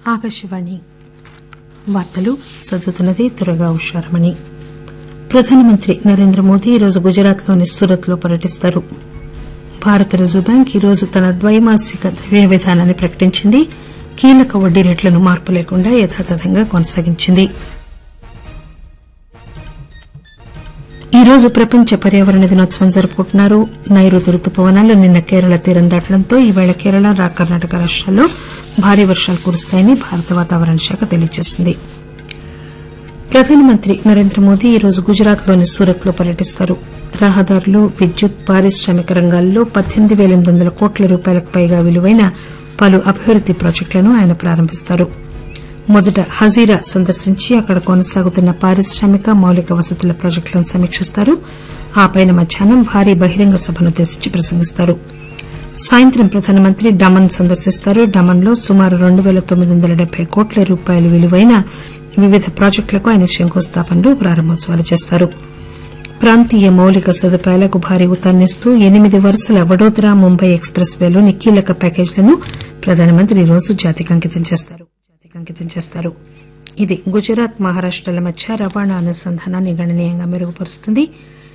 ఆకాశవాణి వార్తలు చదువుతున్నది దుర్గా ఉషారమణి ప్రధానమంత్రి నరేంద్ర మోదీ ఈరోజు గుజరాత్ లోని సూరత్ లో పర్యటిస్తారు భారత రిజర్వు బ్యాంక్ ఈరోజు తన ద్వైమాసిక ద్రవ్య విధానాన్ని ప్రకటించింది కీలక వడ్డీ రేట్లను మార్పు లేకుండా యథాతథంగా కొనసాగించింది ఈరోజు ప్రపంచ పర్యావరణ దినోత్సవం జరుపుకుంటున్నారు నైరుతి రుతుపవనాలు నిన్న కేరళ తీరం దాటడంతో ఈవేళ కేరళ రా కర్ణాటక రాష్టాల్లో భారీ వర్షాలు కురుస్తాయని భారత వాతావరణ శాఖ తెలియజేసింది ప్రధానమంత్రి నరేంద్ర మోదీ ఈరోజు గుజరాత్ లోని సూరత్ లో పర్యటిస్తారు రహదారులు విద్యుత్ పారిశ్రామిక రంగాల్లో పద్దెనిమిది పేల ఎనిమిది వందల కోట్ల రూపాయలకు పైగా విలువైన పలు అభివృద్ది ప్రాజెక్టులను ఆయన ప్రారంభిస్తారు మొదట హజీరా సందర్శించి అక్కడ కొనసాగుతున్న పారిశ్రామిక మౌలిక వసతుల ప్రాజెక్టులను సమీకిస్తారు ఆపై మధ్యాహ్నం భారీ బహిరంగ సభనుద్దేశించి ప్రసంగిస్తారు సాయంత్రం ప్రధానమంత్రి డమన్ సందర్శిస్తారు డమన్ లో సుమారు రెండు పేల తొమ్మిది వందల డెబ్బై కోట్ల రూపాయల విలువైన వివిధ ప్రాజెక్టులకు ఆయన శంకుస్థాపనలు ప్రారంభోత్సవాలు చేస్తారు ప్రాంతీయ మౌలిక సదుపాయాలకు భారీ ఊతాన్నిస్తూ ఎనిమిది వరుసల వడోదరా ముంబై ఎక్స్ ప్రెస్ పేలోని కీలక ప్యాకేజీలను ప్రధానమంత్రి ఈరోజు జాతికి అంకితం చేస్తారు ఇది గుజరాత్ మహారాష్టల మధ్య రవాణా అనుసంధానాన్ని గణనీయంగా మెరుగుపరుస్తుంది